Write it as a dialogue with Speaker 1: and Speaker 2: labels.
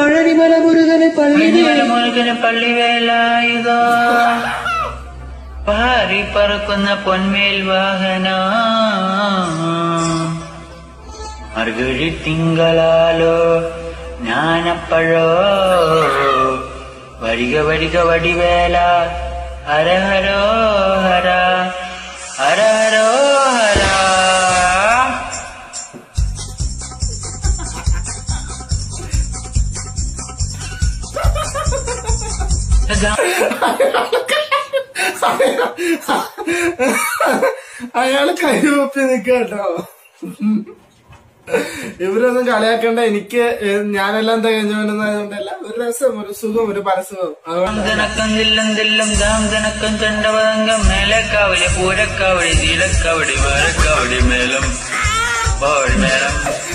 Speaker 1: പഴനിമല മുരുകന് പള്ളി
Speaker 2: മുരുകന് പള്ളിവേലായുധോ പാറി പറക്കുന്ന പൊന്മേൽ വാഹന മറുകഴി തിങ്കളാലോ ജ്ഞാനപ്പഴോ വരിക വരിക വടിവേല ഹര ഹരോ ഹര ഹര ഹരോ ഹര
Speaker 3: അയാള് കൈവപ്പി നിക്കട്ടോ ഇവരൊന്നും കളിയാക്കണ്ട എനിക്ക് ഏഹ്, ഞാനെല്ലാം തികഞ്ഞവനെന്നായതുകൊണ്ടല്ല ഒരു രസം ഒരു സുഖം ഒരു പരസുഖം അതുകൊണ്ട്
Speaker 2: ദനക്കം ദില്ലം ദില്ലം ദാം ദനക്കം ചണ്ടവതങ്കം മേലക്കാവടി പൂരക്കാവടി നീലക്കാവടി വേലക്കാവടി മേലം പാവടി മേലം